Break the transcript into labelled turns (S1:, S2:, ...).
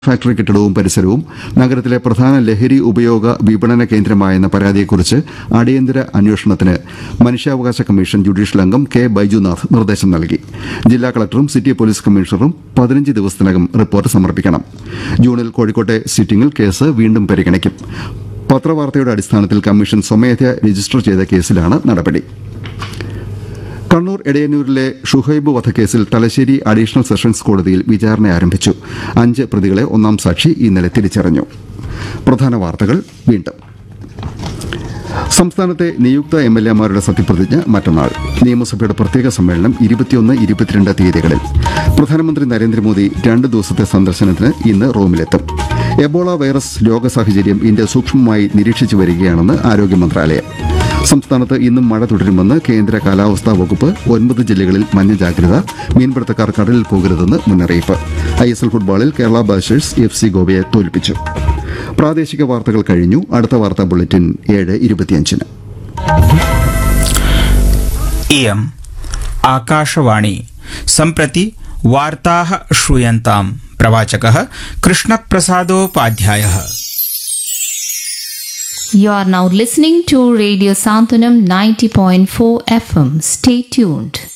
S1: Factory കെട്ടിടവും പരിസരവും നഗരത്തിലെ പ്രധാന ലഹരി ഉപയോഗ വിപണന കേന്ദ്രമായെന്ന പരാതിയെക്കുറിച്ച് അടിയന്തര അന്വേഷണത്തിന് മനുഷ്യാവകാശ കമ്മീഷൻ ജുഡീഷ്യൽ അംഗം കെ ബൈജുനാഥ് നിർദ്ദേശം നൽകി ജില്ലാ കളക്ടറും സിറ്റി പോലീസ് കമ്മീഷണറും പതിനഞ്ച് ദിവസത്തിനകം റിപ്പോർട്ട് സമർപ്പിക്കണം ജൂണിൽ കോഴിക്കോട്ടെ സിറ്റിംഗിൽ കേസ് വീണ്ടും പരിഗണിക്കും പത്രവാർത്തയുടെ അടിസ്ഥാനത്തിൽ കമ്മീഷൻ സ്വമേധയാ രജിസ്റ്റർ ചെയ്ത കേസിലാണ് നടപടി കണ്ണൂർ എടയന്നൂരിലെ ഷുഹൈബ് വധക്കേസിൽ തലശ്ശേരി അഡീഷണൽ സെഷൻസ് കോടതിയിൽ വിചാരണ ആരംഭിച്ചു അഞ്ച് പ്രതികളെ ഒന്നാം സാക്ഷി ഇന്നലെ തിരിച്ചറിഞ്ഞു പ്രധാന വാർത്തകൾ വീണ്ടും സംസ്ഥാനത്തെ നിയുക്ത എം എൽ എമാരുടെ സത്യപ്രതിജ്ഞ മറ്റന്നാൾ നിയമസഭയുടെ പ്രത്യേക സമ്മേളനം ഇരുപത്തിയൊന്ന് ഇരുപത്തിരണ്ട് തീയതികളിൽ പ്രധാനമന്ത്രി നരേന്ദ്രമോദി രണ്ട് ദിവസത്തെ സന്ദർശനത്തിന് ഇന്ന് റോമിലെത്തും എബോള വൈറസ് രോഗ സാഹചര്യം ഇന്ത്യ സൂക്ഷ്മമായി നിരീക്ഷിച്ചു വരികയാണെന്ന് ആരോഗ്യ മന്ത്രാലയം സംസ്ഥാനത്ത് ഇന്നും മഴ തുടരുമെന്ന് കേന്ദ്ര കാലാവസ്ഥാ വകുപ്പ് ഒൻപത് ജില്ലകളിൽ മഞ്ഞ ജാഗ്രത മീൻപിടുത്തക്കാർ കടലിൽ പോകരുതെന്ന് മുന്നറിയിപ്പ് ഐ എസ് എൽ ഫുട്ബോളിൽ കേരള ബ്ലാസ്റ്റേഴ്സ് എഫ് സി ഗോവയെ തോൽപ്പിച്ചു പ്രാദേശിക വാർത്തകൾ കഴിഞ്ഞു അടുത്ത വാർത്താ ബുള്ളറ്റിൻ ഏഴ് ഇരുപത്തിയഞ്ചിന്
S2: इयम् आकाशवाणी सम्प्रति वार्ताः श्रूयन्ताम् प्रवाचकः कृष्णप्रसादोपाध्यायः
S3: You are now listening to Radio Santanam 90.4 FM. Stay tuned.